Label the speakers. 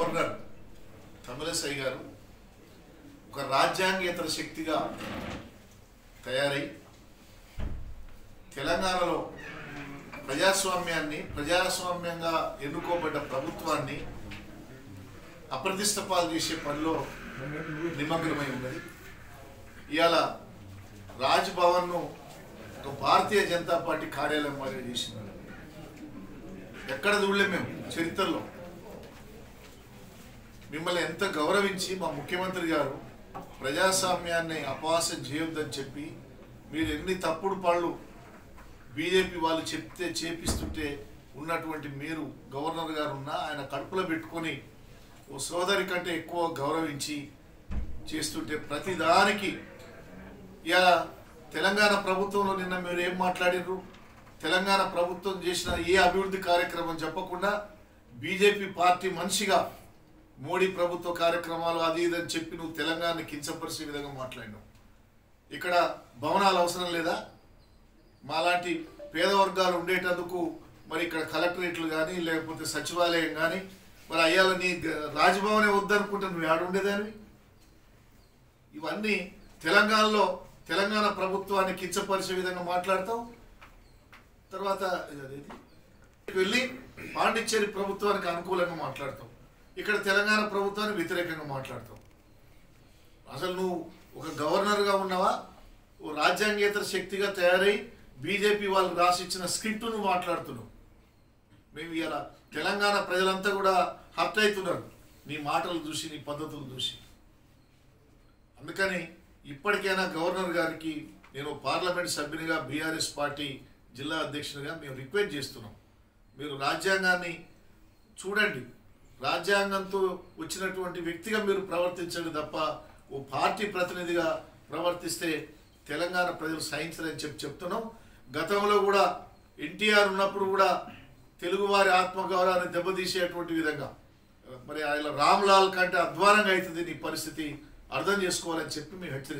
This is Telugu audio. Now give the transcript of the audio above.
Speaker 1: గవర్నర్ తమిళసై గారు ఒక రాజ్యాంగేతర శక్తిగా తయారై తెలంగాణలో ప్రజాస్వామ్యాన్ని ప్రజాస్వామ్యంగా ఎన్నుకోబడ్డ ప్రభుత్వాన్ని అప్రతిష్టపాలు చేసే పనిలో నిమగ్నమై ఉన్నది ఇవాళ రాజ్ భవన్ను ఒక భారతీయ జనతా పార్టీ కార్యాలయం మాదిరి చేసింది ఎక్కడ చూడలేం మేము చరిత్రలో మిమ్మల్ని ఎంత గౌరవించి మా ముఖ్యమంత్రి గారు ప్రజాస్వామ్యాన్ని అపవాసం చేయొద్దని చెప్పి మీరు ఎన్ని తప్పుడు పళ్ళు బీజేపీ వాళ్ళు చెప్తే చేపిస్తుంటే ఉన్నటువంటి మీరు గవర్నర్ గారు ఉన్నా ఆయన కడుపులో పెట్టుకొని ఓ సోదరి కంటే ఎక్కువ గౌరవించి చేస్తుంటే ప్రతిదానికి ఇలా తెలంగాణ ప్రభుత్వంలో నిన్న మీరు ఏం మాట్లాడినరు తెలంగాణ ప్రభుత్వం చేసిన ఏ అభివృద్ధి కార్యక్రమం చెప్పకుండా బీజేపీ పార్టీ మనిషిగా మోడీ ప్రభుత్వ కార్యక్రమాలు అది ఇది అని చెప్పి నువ్వు తెలంగాణ కించపరిచే విధంగా మాట్లాడినావు ఇక్కడ భవనాలు అవసరం లేదా మాలాంటి పేద వర్గాలు ఉండేటందుకు మరి ఇక్కడ కలెక్టరేట్లు కానీ లేకపోతే సచివాలయం కానీ మరి అయ్యాల నీ గ- రాజ్భవనే వద్దనుకుంటే నువ్వు ఆడుండేదానివి ఇవన్నీ తెలంగాణలో తెలంగాణ ప్రభుత్వాన్ని కించపరిచే విధంగా మాట్లాడతావు తర్వాత అదేంటి? వెళ్ళి పాండిచ్చేరి ప్రభుత్వానికి అనుకూలంగా మాట్లాడతావు ఇక్కడ తెలంగాణ ప్రభుత్వానికి వ్యతిరేకంగా మాట్లాడతావు అసలు నువ్వు ఒక గవర్నర్గా ఉన్నావా ఓ రాజ్యాంగేతర శక్తిగా తయారై బీజేపీ వాళ్ళు రాసిచ్చిన స్క్రిప్ట్ నువ్వు మాట్లాడుతున్నావు మేము ఇలా తెలంగాణ ప్రజలంతా కూడా హర్ట్ అవుతున్నారు నీ మాటలు చూసి నీ పద్ధతులు చూసి అందుకని ఇప్పటికైనా గవర్నర్ గారికి నేను పార్లమెంట్ సభ్యునిగా బీఆర్ఎస్ పార్టీ జిల్లా అధ్యక్షునిగా మేము రిక్వెస్ట్ చేస్తున్నాం మీరు రాజ్యాంగాన్ని చూడండి రాజ్యాంగంతో వచ్చినటువంటి వ్యక్తిగా మీరు ప్రవర్తించండి తప్ప ఓ పార్టీ ప్రతినిధిగా ప్రవర్తిస్తే తెలంగాణ ప్రజలు సహించరని చెప్పి చెప్తున్నాం గతంలో కూడా ఎన్టీఆర్ ఉన్నప్పుడు కూడా తెలుగువారి ఆత్మగౌరవాన్ని దెబ్బతీసేటువంటి విధంగా మరి ఆయన రామ్లాల్ కంటే అధ్వానంగా అవుతుంది నీ పరిస్థితి అర్థం చేసుకోవాలని చెప్పి మేము హెచ్చరిస్తున్నాం